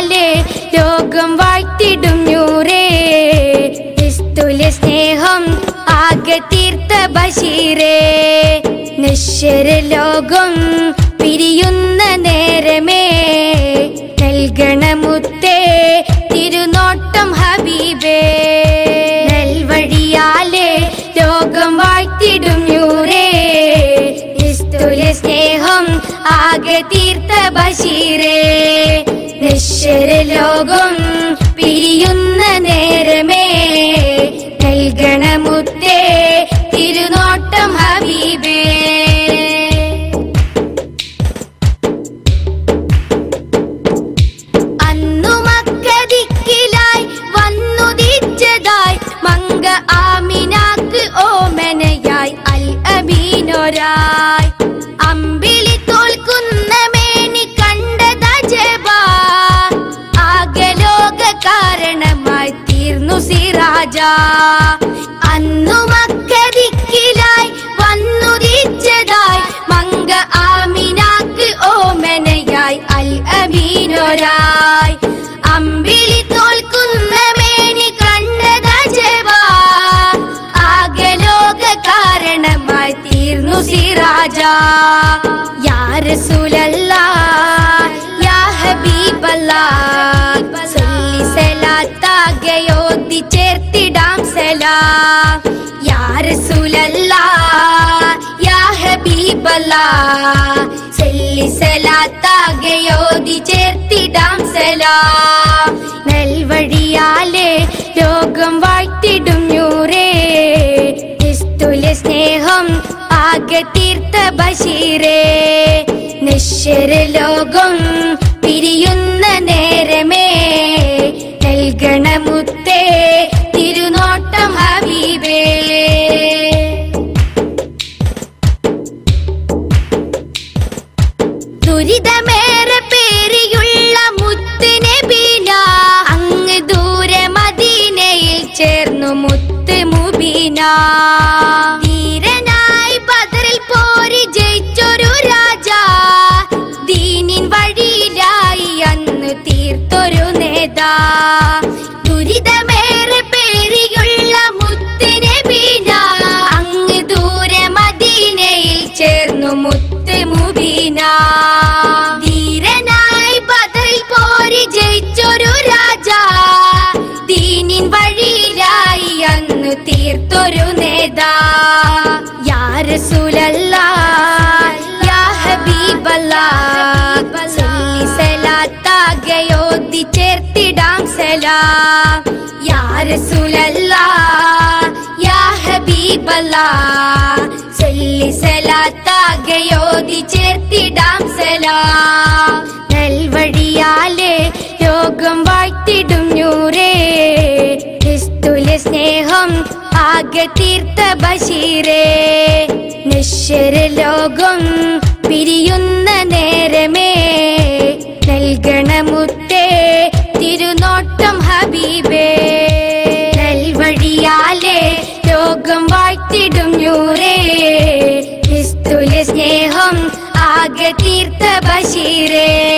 നൽവഴിയാലെ ലോകം വാഴ്ത്തിടും നൂറേ ക്രിസ്തുലെ സ്നേഹം ആകെ തീർത്ത ബഷീറേ നിശ്വര ലോകം പിരിയുന്ന നേരമേ നൽകണമുത്തേ തിരുനോട്ടം ഹബീബേ നൽവഴിയാലെ ലോകം വാഴ്ത്തിടും നൂറേ ക്രിസ്തുലെ സ്നേഹം ആകെ തീർത്ത ബഷീറേ നിശ്വര ലോകം പിരിയുന്ന നേരമേ നൽകണമുത്തേ തിരുനോട്ടം ഹബീബേ അന്നു മക്കദിക്കിലായി വന്നുദിച്ചതായി മങ്ക ആമിനാക്ക് ഓമനയായി അൽ അബീനൊരായി അമ്പിളി തോൽക്കുന്ന മേനി കണ്ടത ജബാ ആകെ ലോക കാരണമായി തീർന്നു സിറാജ അന്നു മക്കദിക്കിലായി വന്നുദിച്ചതായി മങ്ക ആമിനാക്ക് ഓമനയായി അൽ അബീനൊരായി അമ്പിളി തോൽക്കുന്ന മേനി കണ്ടത ജവാ ആകെ ലോക കാരണമായി തീർന്നു സിറാജ യാ റസൂലല്ലാ യാ ഹബീബല്ലാ സല്ലി സലാത്താകയോതി ചേർത്തിടാം സലാം യാ റസൂലല്ലാ യാ ഹബീബല്ലാ സല്ലി സലാത്താകയോതി ചേർത്തിടാം സലാം നൽവഴിയാലെ ലോകം വാഴ്ത്തിടും നൂറേ ക്രിസ്തുലെ സ്നേഹം ആകെ തീർത്ത ബഷീറേ നിശ്വര ലോകം പിരിയുന്ന നേരമേ നൽകണമുത്തേ തിരുനോട്ടം ഹബീബേ ദുരിതമേറെ പേരിയുള്ള മുത്തിന് ബീന അങ്ങ് ദൂരെ മദീനയിൽ ചേർന്നു മുത്ത് മുബീന ധീരനായി ബദറിൽ പോരി ജയിച്ചൊരു രാജ ദീനിൻ വഴിയിലായി അന്ന് തീർത്തൊരു നേതാ ദുരിതമേറെ പേരിയുള്ള മുത്തിന് ബീന അങ്ങ് ദൂരെ മദീനയിൽ ചേർന്നു മുത്ത് മുബീന ധീരനായി ബദറിൽ പോരി ജയിച്ചൊരു രാജ ദീനിൻ വഴിയിലായി അന്ന് തീർത്തൊരു നേതാ യാ റസൂലല്ലാ യാ ഹബീബല്ലാ സല്ലി സലാത്താകയോതി ചേർത്തിടാം സലാം യാ റസൂലല്ലാ യാ ഹബീബല്ലാ സല്ലി സലാത്താകയോതി ചേർത്തിടാം സലാം നൽവഴിയാലെ ലോകം വാഴ്ത്തിടും നൂറേ ക്രിസ്തുലെ സ്നേഹം ആകെ തീർത്ത ബഷീറേ നിശ്വര ലോകം പിരിയുന്ന നേരമേ നൽകണമുത്തേ തിരുനോട്ടം ഹബീബേ നൽവഴിയാലെ ലോകം വാഴ്ത്തിടും നൂറേ ക്രിസ്തുലെ സ്നേഹം ആകെ തീർത്ത ബഷീറേ